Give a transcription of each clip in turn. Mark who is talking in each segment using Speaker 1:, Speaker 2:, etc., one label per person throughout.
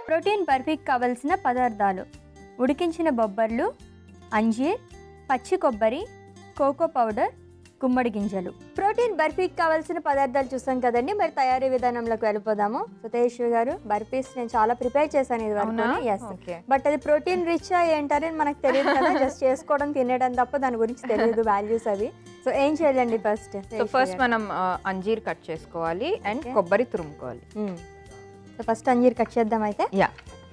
Speaker 1: Protein బర్ఫీకి కావలసిన పదార్థాలు ఉడికించిన బొబ్బర్లు అంజీర్ పచ్చి కొబ్బరి కోకో పౌడర్ గుమ్మడి గింజలు ప్రోటీన్ బర్ఫీకి కావాల్సిన పదార్థాలు చూసాం కదండి మరి తయారీ విధానంలోకి వెళ్ళిపోదాము సతేశ్వరి గారు బర్ఫీస్ నేను చాలా ప్రిపేర్ చేశాను ఇది
Speaker 2: అవునా
Speaker 1: వరకు ఎస్
Speaker 2: ఓకే
Speaker 1: బట్ అది ప్రోటీన్ రిచ్ ఏంటని మనకు తెలియదు కదా జస్ట్ చేసుకోవడం తినడం తప్ప దాని గురించి తెలియదు వాల్యూస్ అవి సో ఏం చేయాలండి ఫస్ట్
Speaker 2: సో ఫస్ట్ మనం ఆ, అంజీర్ కట్ చేసుకోవాలి అండ్
Speaker 1: Okay.
Speaker 2: కొబ్బరి తురుముకోవాలి
Speaker 1: సో ఫస్ట్ అంజీర్ కట్ చేద్దాం అయితే
Speaker 2: యా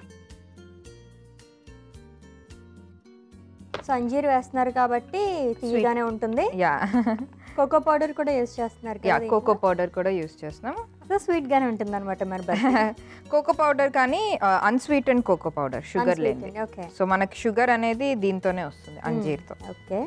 Speaker 1: సో అంజీర్ వేస్తున్నారు కాబట్టి తీయగానే ఉంటుంది
Speaker 2: యా
Speaker 1: కోకో పౌడర్ కూడా యూస్ చేస్తున్నారు
Speaker 2: యా
Speaker 1: కదా
Speaker 2: కోకో పౌడర్ కూడా యూస్ చేస్తున్నాం
Speaker 1: సో స్వీట్ గానే ఉంటుంది అనమాట మరి
Speaker 2: కోకో పౌడర్ కానీ unsweet and cocoa powder sugar లేని
Speaker 1: ఓకే
Speaker 2: సో మనకి షుగర్ అనేది దీంతోనే వస్తుంది అంజీర్తో
Speaker 1: ఓకే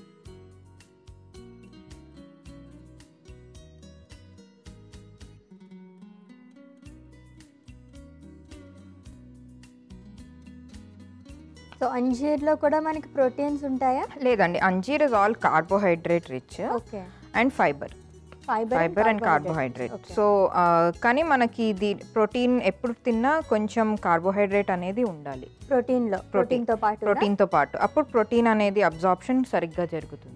Speaker 1: సో అంజీర్లో కూడా మనకి ప్రోటీన్స్ ఉంటాయా
Speaker 2: లేదండి అంజీర్ is all carbohydrate rich
Speaker 1: okay
Speaker 2: and fibre
Speaker 1: fibre
Speaker 2: fibre and carbohydrate so కానీ మనకి ఇది ప్రోటీన్ ఎప్పుడు తిన్నా కొంచెం కార్బోహైడ్రేట్ అనేది ఉండాలి
Speaker 1: ప్రోటీన్ లో ప్రోటీన్ తో పాటు
Speaker 2: ప్రోటీన్తో పాటు అప్పుడు ప్రోటీన్ అనేది అబ్జార్ప్షన్ సరిగ్గా జరుగుతుంది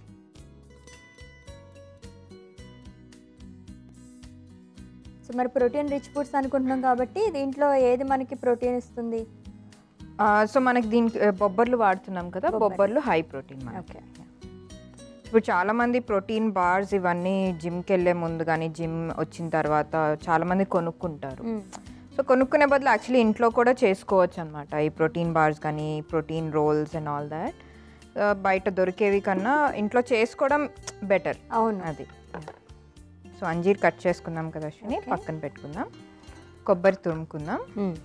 Speaker 1: సో మరి ప్రోటీన్ రిచ్ ఫుడ్స్ అనుకుంటున్నాం కాబట్టి దీంట్లో ఏది మనకి ప్రోటీన్ ఇస్తుంది
Speaker 2: సో మనకి దీనికి ఆ, బొబ్బర్లు వాడుతున్నాం కదా
Speaker 1: బొబ్బర్లు.
Speaker 2: బొబ్బర్లు హై ప్రోటీన్
Speaker 1: ఓకే
Speaker 2: ఇప్పుడు చాలా మంది ప్రోటీన్ బార్స్ ఇవన్నీ జిమ్కి వెళ్ళే ముందు కానీ జిమ్ వచ్చిన తర్వాత చాలా మంది కొనుక్కుంటారు సో కొనుక్కునే బదులు యాక్చువల్లీ ఇంట్లో కూడా చేసుకోవచ్చు అనమాట ఈ ప్రోటీన్ బార్స్ కానీ protein rolls and all that బయట దొరికేవి కన్నా ఇంట్లో చేసుకోవడం బెటర్
Speaker 1: అవును
Speaker 2: అది సో అంజీర్ కట్ చేసుకుందాం కదా అశ్విని
Speaker 1: Okay.
Speaker 2: పక్కన పెట్టుకుందాం కొబ్బరి తురుముకుందాం
Speaker 1: మ్మ్.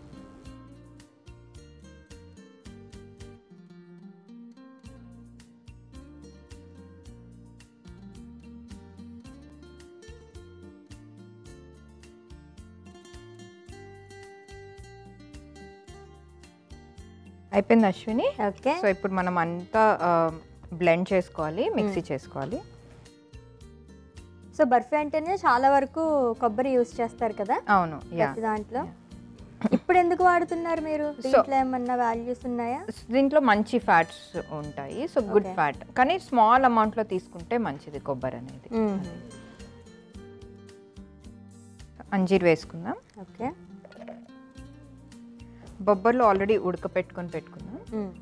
Speaker 2: అయిపోయింది అశ్విని
Speaker 1: ఓకే
Speaker 2: సో ఇప్పుడు మనం అంతా బ్లెండ్ చేసుకోవాలి మిక్సీ చేసుకోవాలి
Speaker 1: సో బర్ఫీ అంటేనే చాలా వరకు కొబ్బరి యూస్ చేస్తారు కదా
Speaker 2: అవును యా
Speaker 1: ప్రతి దాంట్లో ఇప్పుడు ఎందుకు వాడుతున్నారు మీరు దీంట్లో ఏమన్నా వాల్యూస్ ఉన్నాయా
Speaker 2: దీంట్లో మంచి ఫ్యాట్స్ ఉంటాయి సో గుడ్
Speaker 1: Okay.
Speaker 2: ఫ్యాట్ కానీ స్మాల్ అమౌంట్లో తీసుకుంటే మంచిది కొబ్బరి అనేది అంజీర్ వేసుకుందాం
Speaker 1: ఓకే
Speaker 2: బొబ్బర్లు ఆల్రెడీ ఉడకపెట్టుకొని పెట్టుకుందాం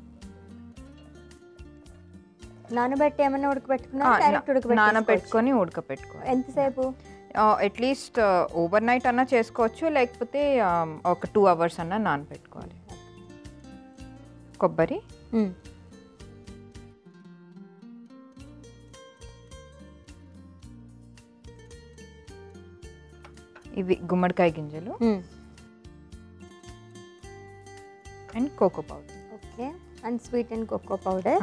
Speaker 1: నానబెట్టి ఏమన్నా ఉడకబెట్టుకున్నా
Speaker 2: ఆ,
Speaker 1: డైరెక్ట్
Speaker 2: నా-
Speaker 1: ఉడకబెట్టి
Speaker 2: నానబెట్టుకొని ఉడకపెట్టుకోవాలి
Speaker 1: ఎంతసేపు
Speaker 2: అట్లీస్ట్ ఓవర్ నైట్ అన్నా చేసుకోవచ్చు లేకపోతే ఆ, ఒక టూ అవర్స్ అన్నా నానబెట్టుకోవాలి కొబ్బరి
Speaker 1: మ్మ్.
Speaker 2: ఇవి గుమ్మడికాయ గింజలు
Speaker 1: మ్మ్.
Speaker 2: And cocoa powder
Speaker 1: okay and sweet and cocoa powder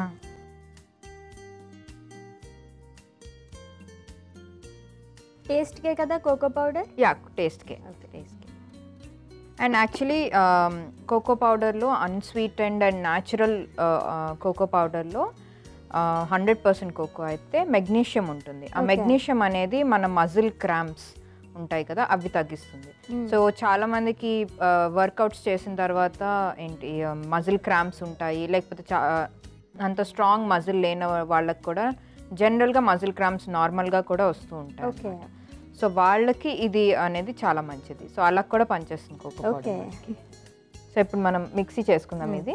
Speaker 1: టేస్ట్కే కదా కోకో పౌడర్
Speaker 2: యా టేస్ట్కే టేస్ట్కే అండ్ యాక్చువల్లీ కోకో పౌడర్లో అన్స్వీటెండ్ అండ్ న్యాచురల్ కోకో పౌడర్లో హండ్రెడ్ పర్సెంట్ కోకో అయితే మెగ్నీషియం ఉంటుంది ఆ
Speaker 1: Okay.
Speaker 2: మెగ్నీషియం అనేది మన మజిల్ క్రాంప్స్ ఉంటాయి కదా అవి తగ్గిస్తుంది సో చాలా మందికి వర్కౌట్స్ చేసిన తర్వాత ఏంటి మజిల్ క్రాంప్స్ ఉంటాయి లేకపోతే చా అంత స్ట్రాంగ్ మజిల్ లేని వాళ్ళకి కూడా జనరల్గా మజిల్ క్రాంప్స్ నార్మల్గా కూడా వస్తూ ఉంటాయి
Speaker 1: ఓకే
Speaker 2: సో వాళ్ళకి ఇది అనేది చాలా మంచిది సో అలా కూడా పనిచేస్తుంది కోకో
Speaker 1: ఓకే
Speaker 2: పౌడర్ సో ఇప్పుడు మనం మిక్సీ చేసుకుందాం ఇది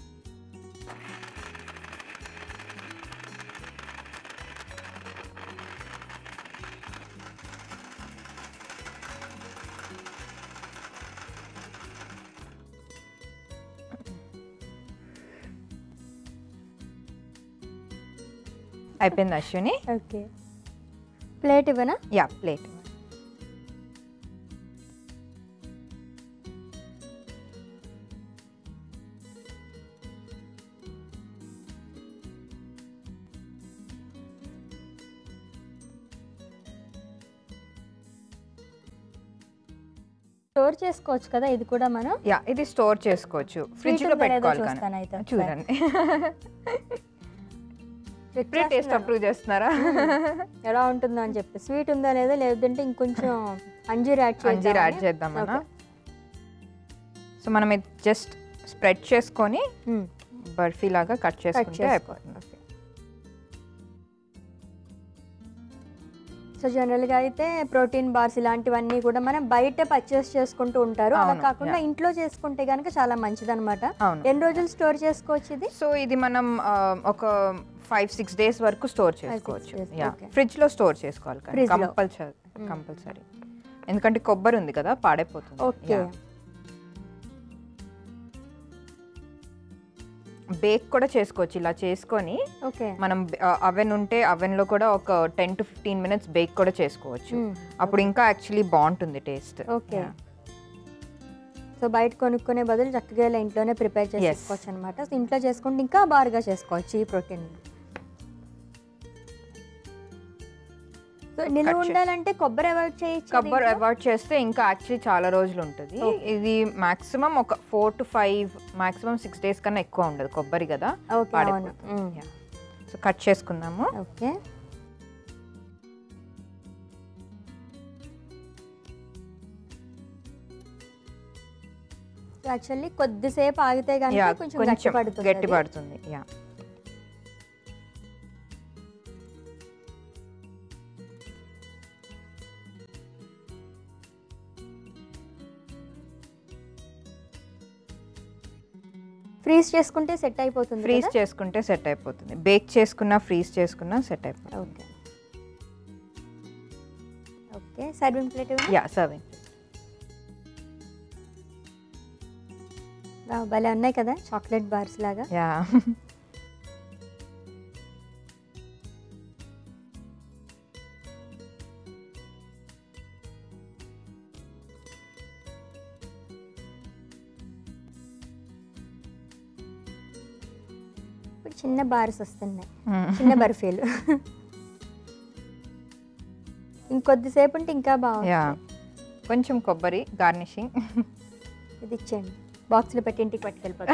Speaker 2: అయిపోయింది అశ్విని
Speaker 1: ఓకే ప్లేట్ ఇవ్వనా
Speaker 2: యా ప్లేట్
Speaker 1: స్టోర్ చేసుకోవచ్చు కదా ఇది కూడా మనం
Speaker 2: యా ఇది స్టోర్ చేసుకోవచ్చు ఫ్రిడ్జ్ లో
Speaker 1: ఉందో లేదో
Speaker 2: పెట్టుకోవాలి
Speaker 1: చూస్తాను
Speaker 2: కానీ
Speaker 1: అయితే ఒకసారి.
Speaker 2: చూడండి
Speaker 1: Check
Speaker 2: ఇప్పుడే టేస్ట్
Speaker 1: చేస్తున్నాను.
Speaker 2: అప్రూవ్ చేస్తున్నారా
Speaker 1: ఎలా ఉంటుందో అని చెప్పి స్వీట్ ఉందా లేదా లేదంటే ఇంకొంచెం అంజీర్ యాడ్
Speaker 2: అంజీర్ యాడ్ చేద్దామన్నా సో మనం ఇది జస్ట్ స్ప్రెడ్ చేసుకొని బర్ఫీ లాగా కట్ చేసుకుంటే
Speaker 1: చేసుకోవాలి.
Speaker 2: అయిపోతుంది
Speaker 1: ఓకే సో జనరల్గా అయితే ప్రోటీన్ బార్స్ ఇలాంటివన్నీ కూడా మనం బయట పర్చేస్ చేసుకుంటూ ఉంటారు అలా
Speaker 2: అవును,
Speaker 1: కాకుండా
Speaker 2: yeah.
Speaker 1: ఇంట్లో చేసుకుంటే కనుక చాలా మంచిదన్నమాట
Speaker 2: అవును
Speaker 1: ఎన్ని రోజులు స్టోర్ చేసుకోవచ్చు ఇది
Speaker 2: సో ఇది మనం ఆ, ఒక ఫైవ్ సిక్స్ డేస్ వరకు స్టోర్ చేసుకోవచ్చు
Speaker 1: days,
Speaker 2: యా
Speaker 1: okay.
Speaker 2: ఫ్రిడ్జ్ లో స్టోర్ చేసుకోవాలి
Speaker 1: Fridge లో.
Speaker 2: కంపల్సరీ కంపల్సరీ ఎందుకంటే కొబ్బరి ఉంది కదా పాడైపోతుంది
Speaker 1: ఓకే
Speaker 2: బేక్ కూడా చేసుకోవచ్చు ఇలా చేసుకొని
Speaker 1: ఓకే
Speaker 2: మనం అవెన్ ఉంటే oven లో కూడా ఒక ten to fifteen minutes bake కూడా చేసుకోవచ్చు అప్పుడు ఇంకా యాక్చువల్లీ బాగుంటుంది టేస్ట్
Speaker 1: ఓకే సో బయట కొనుక్కునే బదులు చక్కగా ఇలా ఇంట్లోనే ప్రిపేర్
Speaker 2: Yes.
Speaker 1: చేసుకోవచ్చు అనమాట సో ఇంట్లో చేసుకుంటే ఇంకా బారుగా చేసుకోవచ్చు ఈ ప్రోటీన్ సో నిల్వ
Speaker 2: Cut చేసి.
Speaker 1: ఉండాలంటే కొబ్బరి అవాయిడ్ చేయొచ్చు
Speaker 2: కొబ్బరి అవాయిడ్ చేస్తే ఇంకా యాక్చువల్లీ చాలా రోజులు ఉంటుంది ఇది మాక్సిమం ఒక four to five maximum six days కన్నా ఎక్కువ ఉండదు కొబ్బరి కదా
Speaker 1: ఓకే అవును
Speaker 2: పాడైపోతుంది సో కట్ చేసుకుందాము
Speaker 1: ఓకే యాక్చువల్లీ కొద్దిసేపు ఆగితే
Speaker 2: యా
Speaker 1: కనుక కొంచెం గట్టి
Speaker 2: కొంచెం
Speaker 1: పడుతుంది
Speaker 2: గట్టి
Speaker 1: అది.
Speaker 2: పడుతుంది యా
Speaker 1: ఫ్రీజ్ చేసుకుంటే సెట్ అయిపోతుంది
Speaker 2: ఫ్రీజ్
Speaker 1: కదా?
Speaker 2: చేసుకుంటే సెట్ అయిపోతుంది బేక్ చేసుకున్నా ఫ్రీజ్ చేసుకున్నా సెట్ అయిపోతుంది
Speaker 1: okay okay serving plate
Speaker 2: yeah serving
Speaker 1: భలే ఉన్నాయి కదా చాక్లెట్ బార్స్ లాగా
Speaker 2: యా
Speaker 1: ఇప్పుడు చిన్న బార్స్ వస్తున్నాయి చిన్న బర్ఫీలు ఇంకొద్దిసేపు ఉంటే ఇంకా
Speaker 2: యా
Speaker 1: బాగుంది
Speaker 2: కొంచెం కొబ్బరి గార్నిషింగ్
Speaker 1: ఇది ఇచ్చేయండి బాక్స్లో పెట్టి ఇంటికి పట్టుకెళ్ళిపోతాం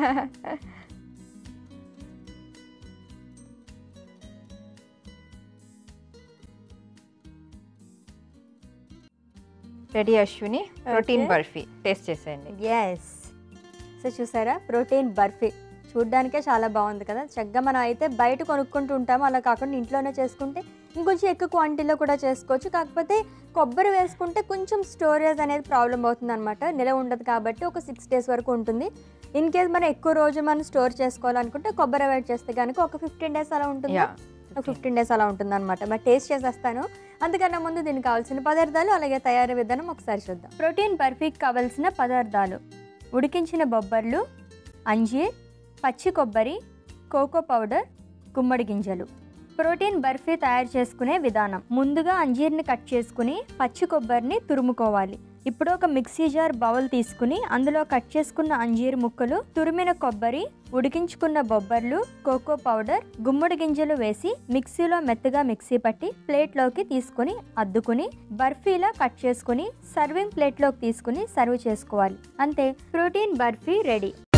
Speaker 2: ready Ashwini protein
Speaker 1: Okay.
Speaker 2: Barfi taste చేసేయండి
Speaker 1: ఎస్ సో చూసారా ప్రోటీన్ బర్ఫీ చూడ్డానికే చాలా బాగుంది కదా చక్కగా మనం అయితే బయట కొనుక్కుంటూ ఉంటాము అలా కాకుండా ఇంట్లోనే చేసుకుంటే ఇంకొంచెం ఎక్కువ క్వాంటిటీలో కూడా చేసుకోవచ్చు కాకపోతే కొబ్బరి వేసుకుంటే కొంచెం స్టోరేజ్ అనేది ప్రాబ్లం అవుతుంది అనమాట నిలవ ఉండదు కాబట్టి ఒక సిక్స్ డేస్ వరకు ఉంటుంది ఇన్ కేస్ మనం ఎక్కువ రోజు మనం స్టోర్ చేసుకోవాలనుకుంటే కొబ్బరి అవాయిడ్ చేస్తే కనుక ఒక ఫిఫ్టీన్ డేస్ అలా ఉంటుంది
Speaker 2: యా
Speaker 1: ఒక ఫిఫ్టీన్ డేస్ అలా ఉంటుంది అనమాట మరి టేస్ట్ చేసేస్తాను అందుకన్నా ముందు దీనికి కావాల్సిన పదార్థాలు అలాగే తయారీ విధానం ఒకసారి చూద్దాం ప్రోటీన్ బర్ఫీకి కావాల్సిన పదార్థాలు ఉడికించిన బొబ్బర్లు అంజీర్ పచ్చి కొబ్బరి కోకో పౌడర్ గుమ్మడి గింజలు ప్రోటీన్ బర్ఫీ తయారు చేసుకునే విధానం ముందుగా అంజీర్ని కట్ చేసుకుని పచ్చి కొబ్బరిని తురుముకోవాలి ఇప్పుడు ఒక మిక్సీ జార్ బౌల్ తీసుకుని అందులో కట్ చేసుకున్న అంజీర్ ముక్కలు తురిమిన కొబ్బరి ఉడికించుకున్న బొబ్బర్లు కోకో పౌడర్ గుమ్మడి గింజలు వేసి మిక్సీలో మెత్తగా మిక్సీ పట్టి ప్లేట్లోకి తీసుకుని అద్దుకుని బర్ఫీలా కట్ చేసుకుని సర్వింగ్ ప్లేట్లోకి తీసుకుని సర్వ్ చేసుకోవాలి అంతే ప్రోటీన్ బర్ఫీ రెడీ